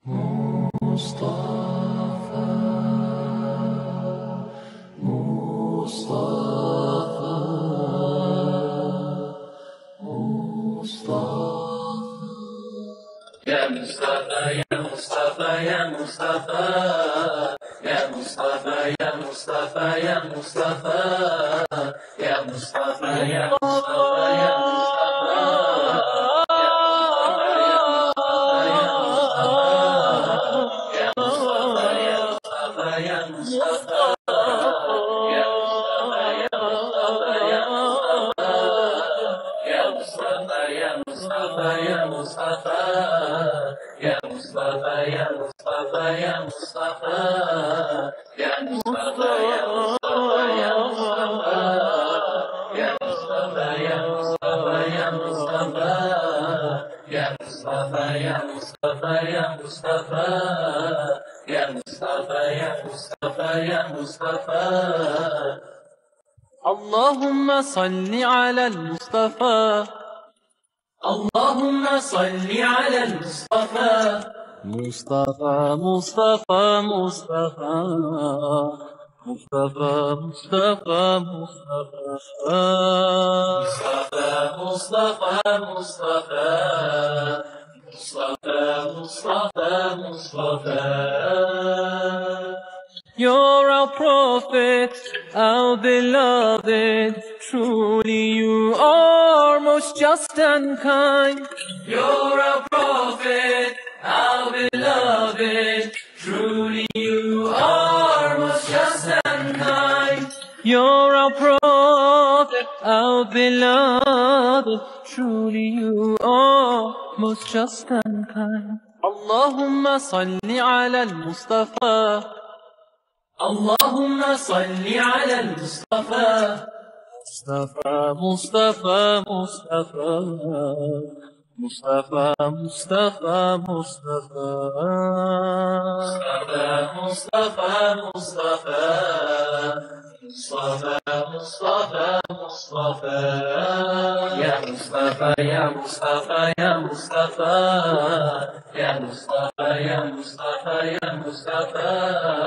يا مصطفى يا مصطفى يا مصطفى يا مصطفى يا مصطفى يا مصطفى يا مصطفى يا مصطفى يا يا مصطفى يا مصطفى يا مصطفى يا مصطفى يا مصطفى يا مصطفى يا مصطفى يا مصطفى يا مصطفى يا مصطفى يا مصطفى يا مصطفى يا مصطفى يا مصطفى اللهم صل على المصطفى اللهم صل على المصطفى مصطفى مصطفى مصطفى مصطفى مصطفى مصطفى مصطفى مصطفى مصطفى مصطفى مصطفى You're our prophet, our beloved. Truly you are most just and kind. You're our prophet, our beloved. Truly you are most just and kind. You're our prophet, our beloved. Truly you are most just and kind. اللهم صل على المصطفى اللهم صل على المصطفى مصطفى مصطفى مصطفى مصطفى مصطفى مصطفى مصطفى مصطفى مصطفى مصطفى مصطفى يا مصطفى يا مصطفى يا مصطفى يا مصطفى يا مصطفى يا مصطفى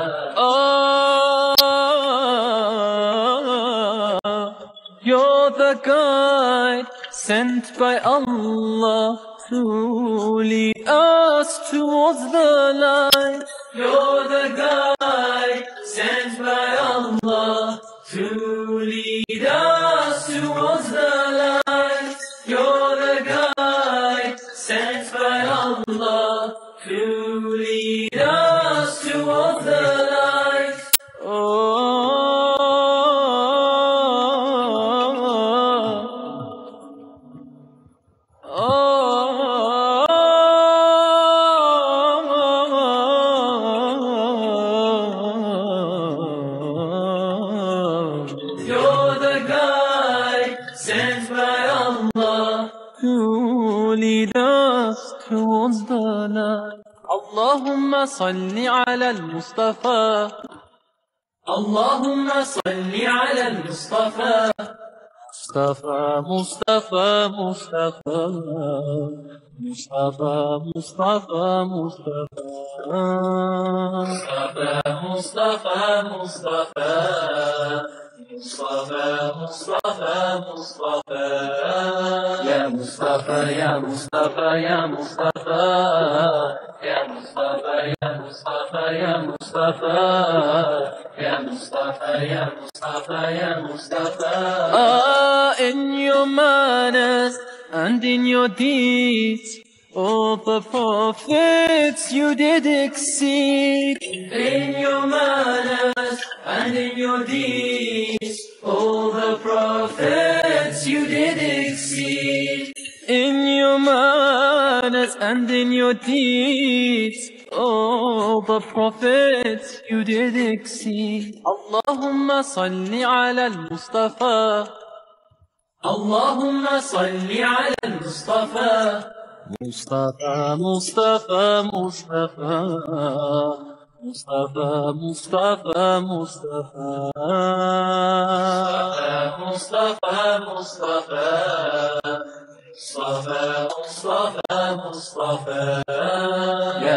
Oh, you're the guide sent by Allah to lead us towards the light. You're the guide sent by Allah to lead us towards the light. You're the guide sent by Allah to lead us towards the light. You're the guide sent by Allah to lead us towards the light. اللهم صل على المصطفى اللهم صل على المصطفى مصطفى مصطفى مصطفى مصطفى مصطفى مصطفى مصطفى مصطفى مصطفى مصطفى مصطفى يا مصطفى يا مصطفى يا مصطفى يا مصطفى يا مصطفى يا مصطفى يا مصطفى يا مصطفى يا مصطفى Ah, in your manners and in your deeds, all the prophets you did exceed. In your manners and in your deeds, all the prophets you did exceed. In your manners and in your deeds, all the prophets you did exceed. اللهم صل على المصطفى اللهم صل على المصطفى مصطفى مصطفى مصطفى مصطفى مصطفى مصطفى مصطفى مصطفى مصطفى مصطفى مصطفى يا